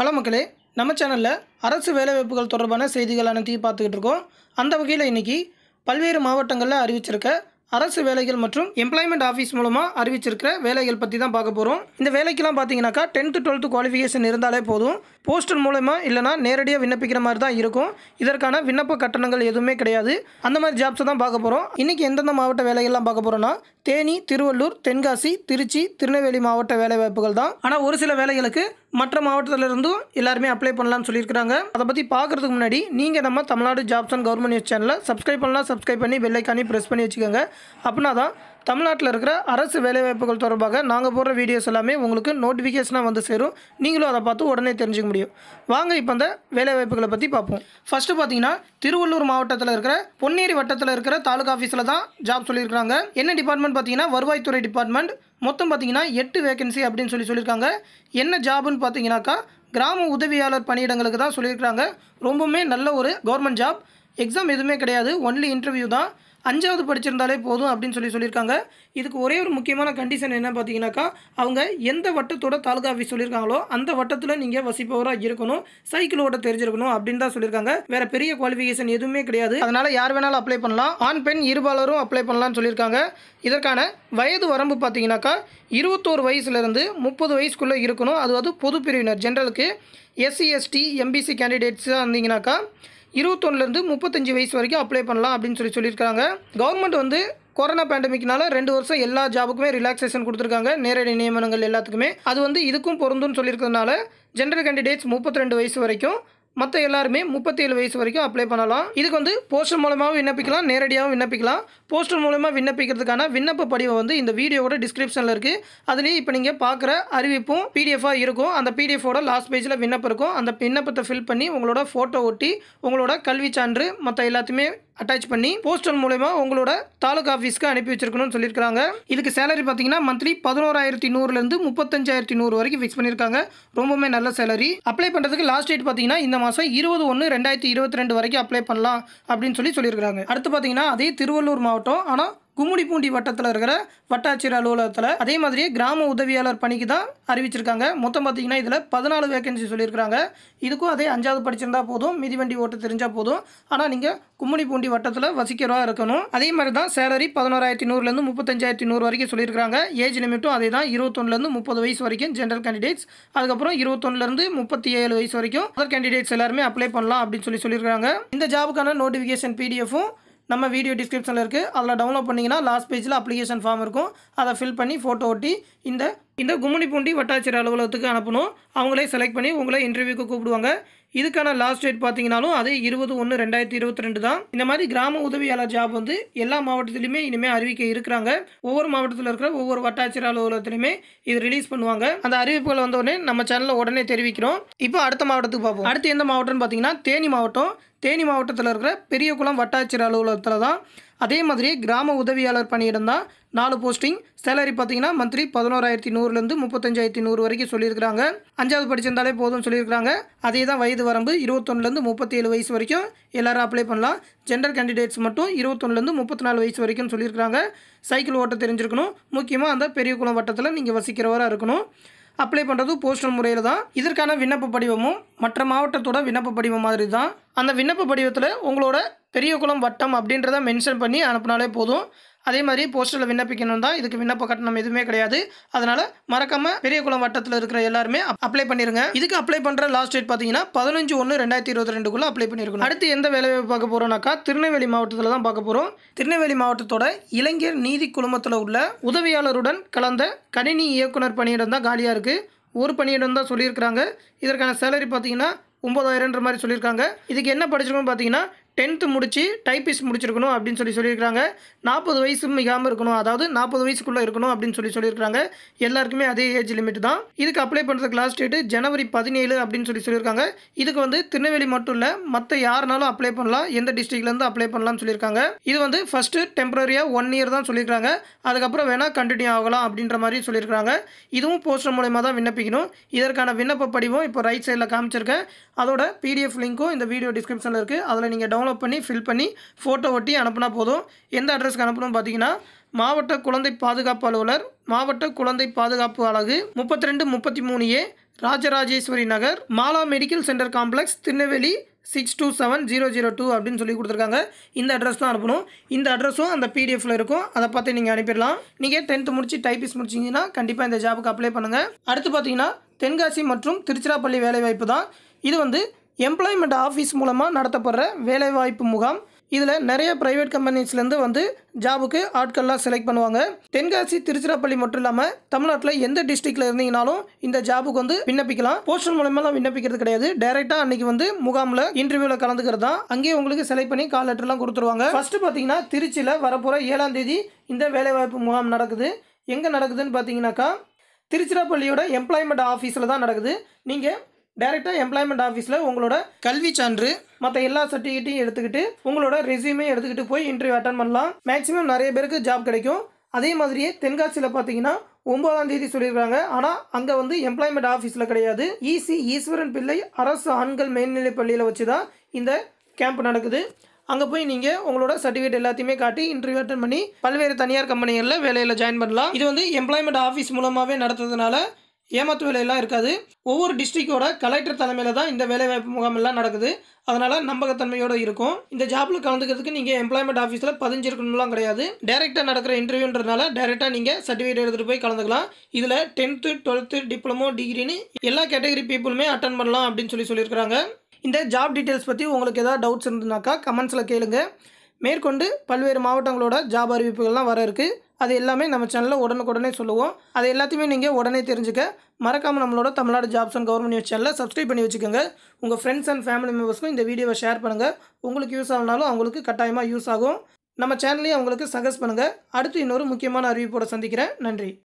hello மக்களே நம்ம சேனலில் அரசு வேலைவாய்ப்புகள் தொடர்பான செய்திகள் அனைத்தையும் பார்த்துக்கிட்டு இருக்கோம் அந்த வகையில் இன்றைக்கி பல்வேறு மாவட்டங்களில் அறிவிச்சிருக்க அரசு வேலைகள் மற்றும் எம்ப்ளாய்மெண்ட் ஆஃபீஸ் மூலமாக அறிவிச்சிருக்கிற வேலைகள் பற்றி தான் பார்க்க போகிறோம் இந்த வேலைக்கெல்லாம் பார்த்தீங்கன்னாக்கா டென்த்து டுவெல்த்து குவாலிஃபிகேஷன் இருந்தாலே போதும் போஸ்டர் மூலமா இல்லைனா நேரடியாக விண்ணப்பிக்கிற மாதிரி தான் இருக்கும் இதற்கான விண்ணப்ப கட்டணங்கள் எதுவுமே கிடையாது அந்த மாதிரி ஜாப்ஸை தான் பார்க்க போகிறோம் இன்றைக்கி எந்தெந்த மாவட்ட வேலைகள்லாம் பார்க்க போகிறோன்னா தேனி திருவள்ளூர் தென்காசி திருச்சி திருநெல்வேலி மாவட்ட வேலைவாய்ப்புகள் தான் ஆனால் ஒரு சில வேலைகளுக்கு மற்ற மாவட்டத்துல இருந்தும் எல்லாருமே அப்ளை பண்ணலாம்னு சொல்லியிருக்காங்க அதை பற்றி பார்க்குறதுக்கு முன்னாடி நீங்கள் நம்ம Tamil Nadu jobs and government news சேனலை சப்ஸ்கிரைப் பண்ணலாம் சப்ஸ்கிரைப் பண்ணி பெல்லைக்கானி ப்ரெஸ் பண்ணி வச்சுக்கோங்க அப்படின்னா தான் தமிழ்நாட்டில் இருக்கிற அரசு வேலைவாய்ப்புகள் தொடர்பாக நாங்கள் போடுற வீடியோஸ் எல்லாமே உங்களுக்கு நோட்டிஃபிகேஷனாக வந்து சேரும் நீங்களும் அதை பார்த்து உடனே தெரிஞ்சுக்க முடியும் வாங்க இப்போ அந்த வேலைவாய்ப்புகளை பற்றி பார்ப்போம் ஃபஸ்ட்டு பார்த்தீங்கன்னா திருவள்ளூர் மாவட்டத்தில் இருக்கிற பொன்னேரி வட்டத்தில் இருக்கிற தாலுகா ஆஃபீஸில் தான் ஜாப் சொல்லியிருக்காங்க என்ன டிபார்ட்மெண்ட் பார்த்தீங்கன்னா வருவாய்த்துறை டிபார்ட்மெண்ட் மொத்தம் பார்த்தீங்கன்னா எட்டு வேகன்சி அப்படின்னு சொல்லி சொல்லியிருக்காங்க என்ன ஜாப்னு பார்த்தீங்கன்னாக்கா கிராம உதவியாளர் பணியிடங்களுக்கு தான் சொல்லியிருக்காங்க ரொம்பவுமே நல்ல ஒரு கவர்மெண்ட் ஜாப் எக்ஸாம் எதுவுமே கிடையாது ஒன்லி இன்டர்வியூ தான் அஞ்சாவது படிச்சிருந்தாலே போதும் அப்படின்னு சொல்லி சொல்லியிருக்காங்க இதுக்கு ஒரே ஒரு முக்கியமான கண்டிஷன் என்ன பார்த்தீங்கன்னாக்கா அவங்க எந்த வட்டத்தோட தாலுகா ஆஃபீஸ் சொல்லியிருக்காங்களோ அந்த வட்டத்தில் நீங்கள் வசிப்பவராக இருக்கணும் சைக்கிள் ஓட்ட தெரிஞ்சிருக்கணும் அப்படின்னு தான் சொல்லியிருக்காங்க வேற பெரிய குவாலிஃபிகேஷன் எதுவுமே கிடையாது அதனால யார் வேணாலும் அப்ளை பண்ணலாம் ஆண் பெண் இருபாலரும் அப்ளை பண்ணலாம்னு சொல்லியிருக்காங்க இதற்கான வயது வரம்பு பார்த்தீங்கன்னாக்கா இருபத்தோரு வயசுலேருந்து முப்பது வயசுக்குள்ளே இருக்கணும் அதாவது பொது பிரிவினர் ஜென்ரலுக்கு எஸ்சி எஸ்டி எம்பிசி கேண்டிடேட்ஸாக இருந்தீங்கன்னாக்கா இருபத்தொன்னுலேருந்து முப்பத்தஞ்சு வயசு வரைக்கும் அப்ளை பண்ணலாம் அப்படின்னு சொல்லி சொல்லியிருக்காங்க கவர்மெண்ட் வந்து கொரோனா பேண்டமிக்னால ரெண்டு வருஷம் எல்லா ஜாபுக்குமே ரிலாக்ஸேஷன் கொடுத்துருக்காங்க நேரடி நியமனங்கள் எல்லாத்துக்குமே அது வந்து இதுக்கும் பொருந்தும்னு சொல்லியிருக்கிறதுனால ஜென்ரல் கேண்டிடேட்ஸ் முப்பத்தி ரெண்டு வயசு வரைக்கும் மற்ற எல்லாருமே முப்பத்தேழு வயசு வரைக்கும் அப்ளை பண்ணலாம் இதுக்கு வந்து போஸ்டர் மூலமாகவும் விண்ணப்பிக்கலாம் நேரடியாகவும் விண்ணப்பிக்கலாம் போஸ்டர் மூலமாக விண்ணப்பிக்கிறதுக்கான விண்ணப்ப படிவம் வந்து இந்த வீடியோவோட டிஸ்கிரிப்ஷனில் இருக்குது அதுலேயே இப்போ நீங்கள் பார்க்குற அறிவிப்பும் பிடிஎஃபாக இருக்கும் அந்த பிடிஎஃபோட லாஸ்ட் பேஜில் விண்ணப்பம் இருக்கும் அந்த விண்ணப்பத்தை ஃபில் பண்ணி உங்களோட ஃபோட்டோ ஒட்டி உங்களோட கல்வி சான்று மற்ற எல்லாத்தையுமே அட்டாச் பண்ணி போஸ்டர் மூலயமா உங்களோட தாலுகா ஆஃபீஸ்க்கு அனுப்பி வச்சிருக்கணும்னு சொல்லியிருக்காங்க இதுக்கு சேலரி பார்த்தீங்கன்னா மந்த்லி பதினோராயிரத்தி நூறுலேருந்து முப்பத்தஞ்சாயிரத்தி நூறு வரைக்கும் ஃபிக்ஸ் பண்ணியிருக்காங்க ரொம்பவுமே நல்ல சேலரி அப்ளை பண்ணுறதுக்கு லாஸ்ட் டேட் பார்த்தீங்கன்னா இந்த மாதம் இருபது ஒன்று ரெண்டாயிரத்தி இருபத்தி ரெண்டு வரைக்கும் அப்ளை பண்ணலாம் அப்படின்னு சொல்லி சொல்லியிருக்காங்க அடுத்து பார்த்தீங்கன்னா அதே திருவள்ளூர் மாவட்டம் ஆனால் கும்மிடிப்பூண்டி வட்டத்தில் இருக்கிற வட்டாட்சியர் அலுவலகத்தில் அதே மாதிரியே கிராம உதவியாளர் பணிக்கு தான் அறிவிச்சிருக்காங்க மொத்தம் பார்த்தீங்கன்னா இதில் பதினாலு வேகன்சி சொல்லியிருக்காங்க இதுக்கும் அதே அஞ்சாவது படிச்சிருந்தா போதும் மிதிவண்டி ஓட்ட தெரிஞ்சால் போதும் ஆனால் நீங்கள் கும்மிடிப்பூண்டி வட்டத்தில் வசிக்கிறவா இருக்கணும் அதே மாதிரி தான் சேலரி பதினோராயிரத்தி நூறுலேருந்து முப்பத்தஞ்சாயிரத்தி நூறு வரைக்கும் சொல்லியிருக்காங்க ஏஜ் லிமிட்டும் அதே தான் இருபத்தொன்னுலேருந்து முப்பது வயசு வரைக்கும் ஜென்ரல் கேண்டிடேட்ஸ் அதுக்கப்புறம் இருபத்தொன்னுலேருந்து முப்பத்தி ஏழு வயசு வரைக்கும் அதர் கேண்டிடேட்ஸ் எல்லாருமே அப்ளை பண்ணலாம் அப்படின்னு சொல்லி சொல்லியிருக்காங்க இந்த ஜாபுக்கான நோட்டிஃபிகேஷன் பிடிஎஃபும் நம்ம வீடியோ டிஸ்கிரிப்ஷனில் இருக்குது அதில் டவுன்லோட் பண்ணிங்கன்னா லாஸ்ட் பேஜில் அப்ளிகேஷன் ஃபார்ம் இருக்கும் அதை ஃபில் பண்ணி ஃபோட்டோ ஒட்டி இந்த இந்த கும்மிடிப்பூண்டி வட்டாட்சியர் அலுவலகத்துக்கு அனுப்பணும் அவங்களே செலக்ட் பண்ணி உங்களை இன்டர்வியூக்கு கூப்பிடுவாங்க இதுக்கான லாஸ்ட் டேட் பார்த்தீங்கனாலும் அதே இருபது ஒன்று ரெண்டாயிரத்தி இருபத்தி ரெண்டு தான் இந்த மாதிரி கிராம உதவியாளர் ஜாப் வந்து எல்லா மாவட்டத்திலையுமே இனிமேல் அறிவிக்க இருக்கிறாங்க ஒவ்வொரு மாவட்டத்தில் இருக்கிற ஒவ்வொரு வட்டாட்சியர் அலுவலகத்திலையுமே இது ரிலீஸ் பண்ணுவாங்க அந்த அறிவிப்புகள் வந்த உடனே நம்ம சேனலில் உடனே தெரிவிக்கிறோம் இப்போ அடுத்த மாவட்டத்துக்கு பார்ப்போம் அடுத்து எந்த மாவட்டம்னு பார்த்தீங்கன்னா தேனி மாவட்டம் தேனி மாவட்டத்தில் இருக்கிற பெரியகுளம் வட்டாட்சியர் அலுவலகத்தில் தான் அதே மாதிரி கிராம உதவியாளர் பணியிடம் தான் நாலு போஸ்டிங் சேலரி பார்த்தீங்கன்னா மந்த்லி பதினோராயிரத்தி நூறுலேருந்து முப்பத்தஞ்சாயிரத்தி நூறு வரைக்கும் சொல்லியிருக்காங்க அஞ்சாவது படிச்சிருந்தாலே போதும் சொல்லியிருக்காங்க அதே தான் வயது வரம்பு இருபத்தொன்னுலேருந்து முப்பத்தி ஏழு வயசு வரைக்கும் எல்லாரும் அப்ளை பண்ணலாம் ஜென்ரல் கேண்டிடேட்ஸ் மட்டும் இருபத்தொன்னுலேருந்து முப்பத்தி நாலு வயசு வரைக்கும் சொல்லியிருக்காங்க சைக்கிள் ஓட்ட தெரிஞ்சிருக்கணும் முக்கியமாக அந்த பெரியகுளம் வட்டத்தில் நீங்கள் வசிக்கிறவராக இருக்கணும் அப்ளை பண்ணுறது போஸ்டல் முறையில் தான் இதற்கான விண்ணப்ப படிவமும் மற்ற மாவட்டத்தோட விண்ணப்ப படிவம் மாதிரி தான் அந்த விண்ணப்ப படிவத்தில் உங்களோட பெரியகுளம் வட்டம் அப்படின்றத மென்ஷன் பண்ணி அனுப்புனாலே போதும் அதே மாதிரி போஸ்டரில் விண்ணப்பிக்கணும் தான் இதுக்கு விண்ணப்ப கட்டணம் எதுவுமே கிடையாது அதனால் மறக்காமல் பெரியகுளம் வட்டத்தில் இருக்கிற எல்லாருமே அப்ளை பண்ணிருங்க இதுக்கு அப்ளை பண்ணுற லாஸ்ட் டேட் பார்த்தீங்கன்னா பதினஞ்சு ஒன்று ரெண்டாயிரத்தி இருபத்தி ரெண்டுக்குள்ளே அப்ளை பண்ணியிருக்கணும் அடுத்து எந்த வேலையை பார்க்க போகிறோம்னாக்கா திருநெல்வேலி மாவட்டத்தில் தான் பார்க்க போகிறோம் திருநெல்வேலி மாவட்டத்தோட இளைஞர் நீதி குழுமத்தில் உள்ள உதவியாளருடன் கலந்த கணினி இயக்குனர் பணியிடம் தான் காலியாக இருக்குது ஒரு பணியிடம் தான் சொல்லியிருக்கிறாங்க இதற்கான சேலரி பார்த்தீங்கன்னா ஒம்பதாயிரம்ன்ற மாதிரி சொல்லியிருக்காங்க இதுக்கு என்ன படிச்சிருக்கோம்னு பார்த்தீங்கன்னா டென்த்து முடிச்சு டைப்பிஸ்ட் முடிச்சிருக்கணும் அப்படின்னு சொல்லி சொல்லியிருக்காங்க நாற்பது வயசு மிகாமல் இருக்கணும் அதாவது நாற்பது வயசுக்குள்ளே இருக்கணும் அப்படின்னு சொல்லி சொல்லியிருக்காங்க எல்லாருக்குமே அதே ஏஜ் லிமிட் தான் இதுக்கு அப்ளை பண்ணுறதுக்கு லாஸ்ட் டேட்டு ஜனவரி பதினேழு அப்படின்னு சொல்லி சொல்லியிருக்காங்க இதுக்கு வந்து திருநெல்வேலி மட்டும் இல்லை மற்ற யாருனாலும் அப்ளை பண்ணலாம் எந்த டிஸ்ட்ரிக்ட்லேருந்து அப்ளை பண்ணலாம்னு சொல்லியிருக்காங்க இது வந்து ஃபஸ்ட்டு டெம்பரரியாக ஒன் இயர் தான் சொல்லியிருக்காங்க அதுக்கப்புறம் வேணால் கண்டினியூ ஆகலாம் அப்படின்ற மாதிரி சொல்லியிருக்காங்க இதுவும் போஸ்டர் மூலயமா தான் விண்ணப்பிக்கணும் இதற்கான விண்ணப்ப படிவம் இப்போ ரைட் சைடில் காமிச்சிருக்கேன் அதோட பிடிஎஃப் லிங்க்கும் இந்த வீடியோ டிஸ்கிரிப்ஷனில் இருக்குது அதில் நீங்கள் டவுன்லோட் பண்ணி ஃபில் பண்ணி ஃபோட்டோ ஒட்டி அனுப்புனா போதும் எந்த அட்ரஸ்க்கு அனுப்பணும் பார்த்தீங்கன்னா மாவட்ட குழந்தை பாதுகாப்பு அலுவலர் மாவட்ட குழந்தை பாதுகாப்பு அலகு முப்பத்தி ரெண்டு முப்பத்தி மூணு A Rajarajeswari Nagar Mala medical centre complex Tirunelveli six two seven zero zero two அப்படின்னு சொல்லி கொடுத்துருக்காங்க இந்த அட்ரஸ் தான் அனுப்பணும் இந்த அட்ரஸும் அந்த பிடிஎஃப்ல இருக்கும் அதை பார்த்து நீங்கள் அனுப்பிடலாம் நீங்கள் டென்த்து முடிச்சு டைபிஸ் முடிச்சிங்கன்னா கண்டிப்பாக இந்த ஜாபுக்கு அப்ளை பண்ணுங்கள் அடுத்து பார்த்தீங்கன்னா தென்காசி மற்றும் திருச்சிராப்பள்ளி வேலைவாய்ப்பு தான் இது வந்து எம்ப்ளாய்மெண்ட் ஆஃபீஸ் மூலமாக நடத்தப்படுற வேலைவாய்ப்பு முகாம் இதில் நிறைய ப்ரைவேட் கம்பெனிஸ்லேருந்து வந்து ஜாபுக்கு ஆட்கள்லாம் செலக்ட் பண்ணுவாங்க தென்காசி திருச்சிராப்பள்ளி மட்டும் இல்லாமல் தமிழ்நாட்டில் எந்த டிஸ்ட்ரிக்டில் இருந்தீங்கனாலும் இந்த ஜாபுக்கு வந்து விண்ணப்பிக்கலாம் போஸ்டல் மூலமெல்லாம் விண்ணப்பிக்கிறது கிடையாது டைரெக்டாக அன்னைக்கு வந்து முகாமில் இன்டர்வியூவில் கலந்துக்கிறது தான் அங்கேயே உங்களுக்கு செலக்ட் பண்ணி கால் லெட்டர்லாம் கொடுத்துருவாங்க ஃபர்ஸ்ட் பார்த்தீங்கன்னா திருச்சியில் வரப்போகிற ஏழாம் தேதி இந்த வேலைவாய்ப்பு முகாம் நடக்குது எங்கே நடக்குதுன்னு பார்த்தீங்கன்னாக்கா திருச்சிராப்பள்ளியோட எம்ப்ளாய்மெண்ட் ஆஃபீஸில் தான் நடக்குது நீங்கள் டைரெக்டாக எம்ப்ளாய்மெண்ட் ஆஃபீஸில் உங்களோட கல்வி சான்று மற்ற எல்லா சர்டிஃபிகேட்டையும் எடுத்துக்கிட்டு உங்களோட ரெஸ்யூமே எடுத்துக்கிட்டு போய் இன்டர்வியூ அட்டன் பண்ணலாம் மேக்ஸிமம் நிறைய பேருக்கு ஜாப் கிடைக்கும் அதே மாதிரியே தென்காசியில் பார்த்தீங்கன்னா ஒன்பதாம் தேதி சொல்லியிருக்காங்க ஆனால் அங்கே வந்து எம்ப்ளாய்மெண்ட் ஆஃபீஸில் கிடையாது இசி ஈஸ்வரன் பிள்ளை அரசு ஆண்கள் மேல்நிலைப் பள்ளியில் வச்சு தான் இந்த கேம்ப் நடக்குது அங்கே போய் நீங்கள் உங்களோட சர்டிஃபிகேட் எல்லாத்தையுமே காட்டி இன்டர்வியூ அட்டன் பண்ணி பல்வேறு தனியார் கம்பெனிகளில் வேலையில் ஜாயின் பண்ணலாம் இது வந்து எம்ப்ளாய்மெண்ட் ஆஃபீஸ் மூலமாகவே நடத்துறதுனால ஏமாத்து வேலையெல்லாம் இருக்காது ஒவ்வொரு டிஸ்ட்ரிக்டோட கலெக்டர் தலைமையில் தான் இந்த வேலைவாய்ப்பு முகாம் எல்லாம் நடக்குது அதனால் நம்பகத்தன்மையோடு இருக்கும் இந்த ஜாப்பில் கலந்துக்கிறதுக்கு நீங்கள் எம்ப்ளாய்மெண்ட் ஆஃபீஸில் பதிஞ்சிருக்கணும்லாம் கிடையாது டேரெக்டாக நடக்கிற இன்டர்வியூன்றதுனால டேரெக்டாக நீங்கள் சர்டிஃபிகேட் எடுத்துகிட்டு போய் கலந்துக்கலாம் இதில் டென்த்து டுவெல்த்து டிப்ளமோ டிகிரின்னு எல்லா கேட்டகரி பீப்புளுமே அட்டன் பண்ணலாம் அப்படின்னு சொல்லி சொல்லியிருக்கிறாங்க இந்த ஜாப் டீட்டெயில்ஸ் பற்றி உங்களுக்கு ஏதாவது டவுட்ஸ் இருந்ததுனாக்கா கமெண்ட்ஸில் கேளுங்க மேற்கொண்டு பல்வேறு மாவட்டங்களோட ஜாப் அறிவிப்புகள்லாம் வர இருக்குது அது எல்லாமே நம்ம சேனலில் உடனுக்குடனே சொல்லுவோம் அது எல்லாத்தையுமே நீங்கள் உடனே தெரிஞ்சுக்க மறக்காமல் நம்மளோட Tamil Nadu jobs and government news சேனலை சப்ஸ்கிரைப் பண்ணி வச்சுக்கோங்க உங்கள் ஃப்ரெண்ட்ஸ் அண்ட் ஃபேமிலி மெம்பர்ஸ்க்கும் இந்த வீடியோவை ஷேர் பண்ணுங்கள் உங்களுக்கு யூஸ் ஆகனாலும் அவங்களுக்கு கட்டாயமாக யூஸ் ஆகும் நம்ம சேனலையும் அவங்களுக்கு சஜஸ்ட் பண்ணுங்கள் அடுத்து இன்னொரு முக்கியமான அறிவிப்போட சந்திக்கிறேன் நன்றி